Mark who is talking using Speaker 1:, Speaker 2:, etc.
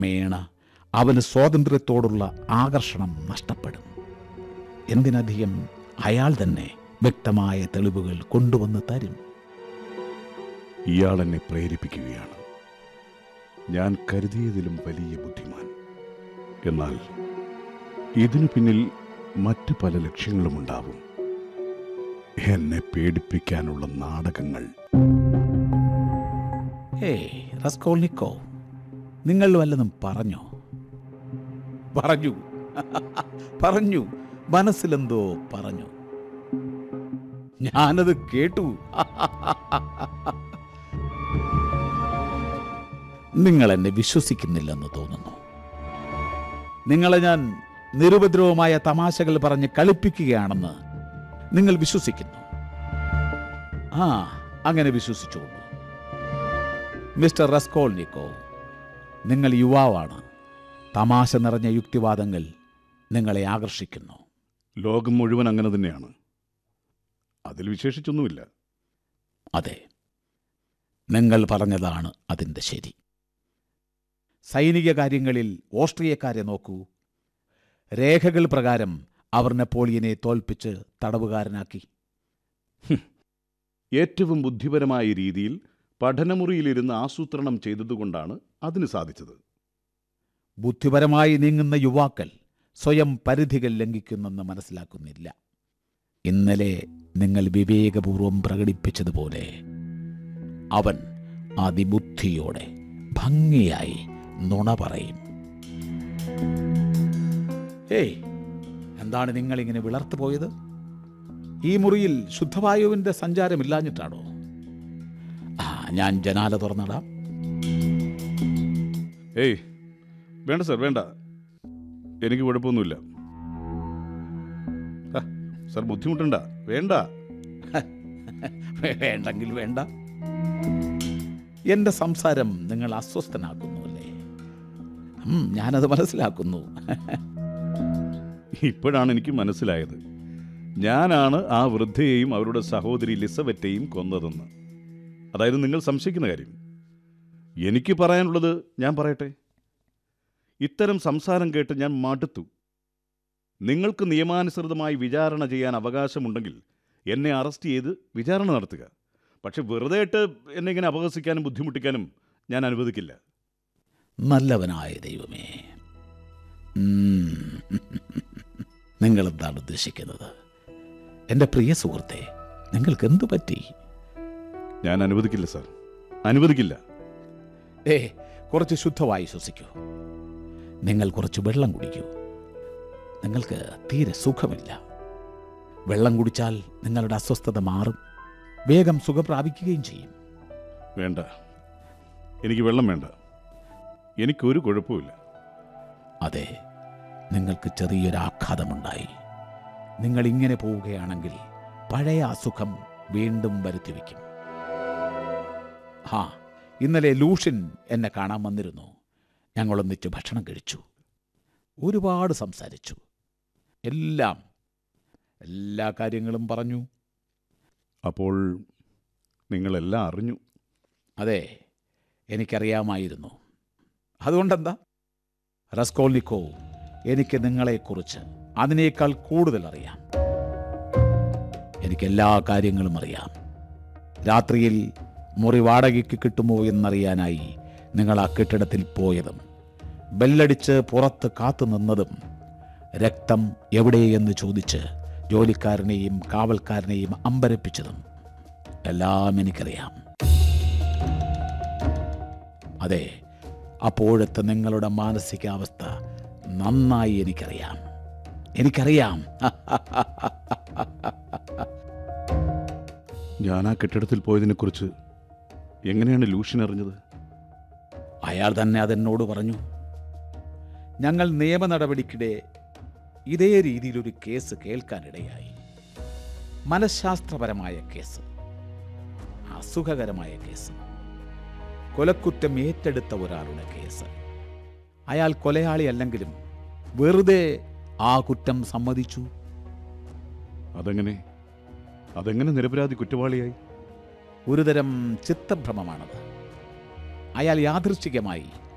Speaker 1: മേണ അവന് സ്വാതന്ത്ര്യത്തോടുള്ള ആകർഷണം നഷ്ടപ്പെടും എന്തിനധികം അയാൾ തന്നെ വ്യക്തമായ തെളിവുകൾ കൊണ്ടുവന്ന് തരും
Speaker 2: ഇയാൾ എന്നെ പ്രേരിപ്പിക്കുകയാണ് ഞാൻ കരുതിയതിലും വലിയ ബുദ്ധിമാൻ എന്നാൽ ഇതിനു പിന്നിൽ മറ്റു പല ലക്ഷ്യങ്ങളുമുണ്ടാവും എന്നെ പേടിപ്പിക്കാനുള്ള നാടകങ്ങൾ
Speaker 1: ഏയ് റസ്കോൾനിക്കോ നിങ്ങൾ വല്ലതും പറഞ്ഞോ പറഞ്ഞു പറഞ്ഞു മനസ്സിലെന്തോ പറഞ്ഞു ഞാനത് കേട്ടു നിങ്ങൾ എന്നെ വിശ്വസിക്കുന്നില്ലെന്ന് തോന്നുന്നു നിങ്ങളെ ഞാൻ നിരുപദ്രവമായ തമാശകൾ പറഞ്ഞ് കളിപ്പിക്കുകയാണെന്ന് നിങ്ങൾ വിശ്വസിക്കുന്നു ആ അങ്ങനെ വിശ്വസിച്ചോളൂ മിസ്റ്റർ റസ്കോൾനിക്കോ നിങ്ങൾ യുവാവാണ് തമാശ നിറഞ്ഞ യുക്തിവാദങ്ങൾ നിങ്ങളെ ആകർഷിക്കുന്നു
Speaker 2: ലോകം മുഴുവൻ അങ്ങനെ തന്നെയാണ് അതിൽ വിശേഷിച്ചൊന്നുമില്ല
Speaker 1: അതെ നിങ്ങൾ പറഞ്ഞതാണ് അതിൻ്റെ ശരി സൈനിക കാര്യങ്ങളിൽ ഓസ്ട്രിയക്കാരെ നോക്കൂ രേഖകൾ പ്രകാരം അവർ നെപ്പോളിയനെ തോൽപ്പിച്ച് തടവുകാരനാക്കി
Speaker 2: ഏറ്റവും ബുദ്ധിപരമായ രീതിയിൽ പഠനമുറിയിലിരുന്ന് ആസൂത്രണം ചെയ്തതുകൊണ്ടാണ് അതിന് സാധിച്ചത്
Speaker 1: ബുദ്ധിപരമായി നീങ്ങുന്ന യുവാക്കൾ സ്വയം പരിധികൾ ലംഘിക്കുന്നെന്ന് മനസ്സിലാക്കുന്നില്ല ഇന്നലെ നിങ്ങൾ വിവേകപൂർവം പ്രകടിപ്പിച്ചതുപോലെ അവൻ അതിബുദ്ധിയോടെ ഭംഗിയായി നുണ പറയും ഏയ് എന്താണ് നിങ്ങളിങ്ങനെ വിളർത്തു പോയത് ഈ മുറിയിൽ ശുദ്ധവായുവിൻ്റെ സഞ്ചാരമില്ലാഞ്ഞിട്ടാണോ ആ ഞാൻ ജനാല തുറന്നിടാം
Speaker 2: ഏയ് വേണ്ട സർ വേണ്ട എനിക്ക് കുഴപ്പമൊന്നുമില്ല ആ, സർ ബുദ്ധിമുട്ടണ്ട വേണ്ട
Speaker 1: വേണ്ടെങ്കിൽ വേണ്ട എന്റെ സംസാരം നിങ്ങൾ അസ്വസ്ഥനാക്കുന്നു അല്ലേ ഉം, ഞാനത് മനസ്സിലാക്കുന്നു
Speaker 2: ഇപ്പോഴാണ് എനിക്ക് മനസ്സിലായത് ഞാനാണ് ആ വൃദ്ധയെയും അവരുടെ സഹോദരി ലിസബറ്റയും കൊന്നതെന്ന് അതായത് നിങ്ങൾ സംശയിക്കുന്ന കാര്യം എനിക്ക് പറയാനുള്ളത് ഞാൻ പറയട്ടെ ഇത്തരം സംസാരം കേട്ട് ഞാൻ മടുത്തു നിങ്ങൾക്ക് നിയമാനുസൃതമായി വിചാരണ ചെയ്യാൻ അവകാശമുണ്ടെങ്കിൽ എന്നെ അറസ്റ്റ് ചെയ്ത് വിചാരണ നടത്തുക പക്ഷെ വെറുതെ ഇട്ട് എന്നെ ഇങ്ങനെ അപഹസിക്കാനും ബുദ്ധിമുട്ടിക്കാനും ഞാൻ അനുവദിക്കില്ല
Speaker 1: നല്ലവനായ ദൈവമേ നിങ്ങൾ എന്താണ് ഉദ്ദേശിക്കുന്നത് എൻ്റെ പ്രിയ സുഹൃത്തെ നിങ്ങൾക്ക് എന്തു പറ്റി
Speaker 2: ഞാൻ അനുവദിക്കില്ല സാർ അനുവദിക്കില്ല
Speaker 1: ഏ കുറച്ച് ശുദ്ധവായു ശ്വസിക്കൂ നിങ്ങൾ കുറച്ച് വെള്ളം കുടിക്കൂ നിങ്ങൾക്ക് തീരെ സുഖമില്ല വെള്ളം കുടിച്ചാൽ നിങ്ങളുടെ അസ്വസ്ഥത മാറും വേഗം സുഖം പ്രാപിക്കുകയും ചെയ്യും
Speaker 2: വേണ്ട എനിക്ക് വെള്ളം വേണ്ട എനിക്കൊരു കുഴപ്പമില്ല
Speaker 1: അതെ നിങ്ങൾക്ക് ചെറിയൊരു ആഘാതമുണ്ടായി നിങ്ങൾ ഇങ്ങനെ പോവുകയാണെങ്കിൽ പഴയ അസുഖം വീണ്ടും വരുത്തിവെക്കും ഹാ ഇന്നലെ ലൂഷ്യൻ എന്നെ കാണാൻ വന്നിരുന്നു ഞങ്ങളൊന്നിച്ച് ഭക്ഷണം കഴിച്ചു ഒരുപാട് സംസാരിച്ചു എല്ലാം എല്ലാ കാര്യങ്ങളും പറഞ്ഞു
Speaker 2: അപ്പോൾ നിങ്ങളെല്ലാം അറിഞ്ഞു
Speaker 1: അതെ എനിക്കറിയാമായിരുന്നു അതുകൊണ്ടെന്താ റസ്കോൾനിക്കോ എനിക്ക് നിങ്ങളെക്കുറിച്ച് അതിനേക്കാൾ കൂടുതൽ അറിയാം എനിക്കെല്ലാ കാര്യങ്ങളും അറിയാം രാത്രിയിൽ മുറി വാടകയ്ക്ക് കിട്ടുമോ എന്നറിയാനായി നിങ്ങൾ ആ കെട്ടിടത്തിൽ പോയതും ബെല്ലടിച്ച് പുറത്ത് കാത്തു നിന്നതും രക്തം എവിടെയെന്ന് ചോദിച്ച് ജോലിക്കാരനെയും കാവൽക്കാരനെയും അമ്പരപ്പിച്ചതും എല്ലാം എനിക്കറിയാം അതെ അപ്പോഴത്തെ നിങ്ങളുടെ മാനസികാവസ്ഥ നന്നായി എനിക്കറിയാം എനിക്കറിയാം
Speaker 2: ഞാൻ ആ കെട്ടിടത്തിൽ പോയതിനെക്കുറിച്ച് എങ്ങനെയാണ് ലൂഷ്യൻ അറിഞ്ഞത്
Speaker 1: അയാൾ തന്നെ അതെന്നോട് പറഞ്ഞു ഞങ്ങൾ നിയമ നടപടിക്കിടെ ഇതേ രീതിയിലൊരു കേസ് കേൾക്കാനിടയായി മനഃശാസ്ത്രപരമായ കേസ് അസുഖകരമായ കേസ് കൊലക്കുറ്റം ഏറ്റെടുത്ത ഒരാളുടെ കേസ് അയാൾ കൊലയാളിയല്ലെങ്കിലും വെറുതെ ആ കുറ്റം സമ്മതിച്ചു
Speaker 2: അതെങ്ങനെ അതെങ്ങനെ നിരപരാധി കുറ്റവാളിയായി
Speaker 1: ഒരുതരം ചിത്തഭ്രമമാണത് അയാൾ യാദൃശ്ചികമായി